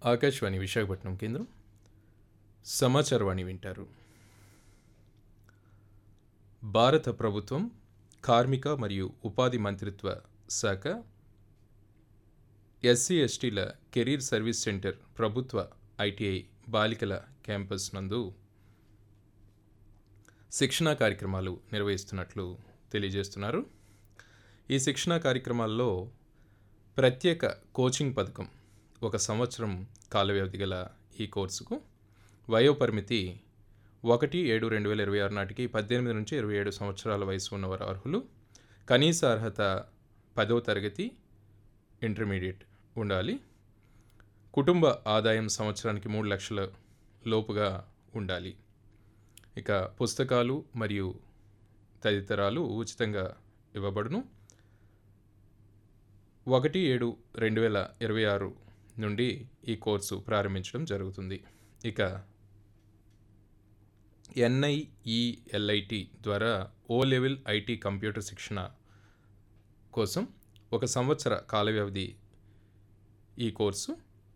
ఆకాశవాణి విశాఖపట్నం కేంద్రం సమాచారవాణి వింటారు భారత ప్రభుత్వం కార్మిక మరియు ఉపాధి మంత్రిత్వ శాఖ ఎస్సీ ఎస్టీల కెరీర్ సర్వీస్ సెంటర్ ప్రభుత్వ ఐటీఐ బాలికల క్యాంపస్ నందు శిక్షణా కార్యక్రమాలు నిర్వహిస్తున్నట్లు తెలియజేస్తున్నారు ఈ శిక్షణా కార్యక్రమాల్లో ప్రత్యేక కోచింగ్ పథకం ఒక సంవత్సరం కాల వ్యవధి గల ఈ కోర్సుకు వయోపరిమితి ఒకటి ఏడు రెండు వేల ఇరవై ఆరు నాటికి పద్దెనిమిది నుంచి ఇరవై ఏడు సంవత్సరాల వయసు ఉన్నవారు అర్హులు కనీస అర్హత పదవ తరగతి ఇంటర్మీడియట్ ఉండాలి కుటుంబ ఆదాయం సంవత్సరానికి మూడు లక్షల లోపుగా ఉండాలి ఇక పుస్తకాలు మరియు తదితరాలు ఉచితంగా ఇవ్వబడును ఒకటి ఏడు రెండు వేల ఇరవై ఆరు నుండి ఈ కోర్సు ప్రారంభించడం జరుగుతుంది ఇక ఎన్ఐఈఎల్ఐటి ద్వారా ఓ లెవెల్ ఐటీ కంప్యూటర్ శిక్షణ కోసం ఒక సంవత్సర కాల వ్యవధి ఈ కోర్సు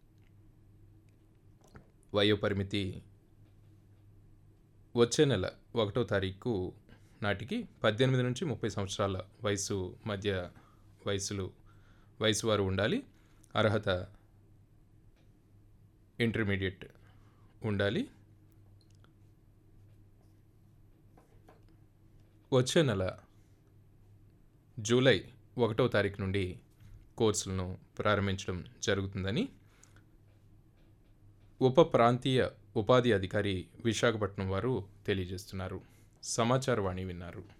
వయోపరిమితి వచ్చే నెల ఒకటో తారీఖు నాటికి పద్దెనిమిది నుంచి ముప్పై సంవత్సరాల వయసు మధ్య వయసులు వయసు వారు ఉండాలి అర్హత ఇంటర్మీడియట్ ఉండాలి వచ్చే నెల జూలై ఒకటో తారీఖు నుండి కోర్సులను ప్రారంభించడం జరుగుతుందని ఉప ప్రాంతీయ ఉపాధి అధికారి విశాఖపట్నం వారు తెలియజేస్తున్నారు సమాచారవాణి విన్నారు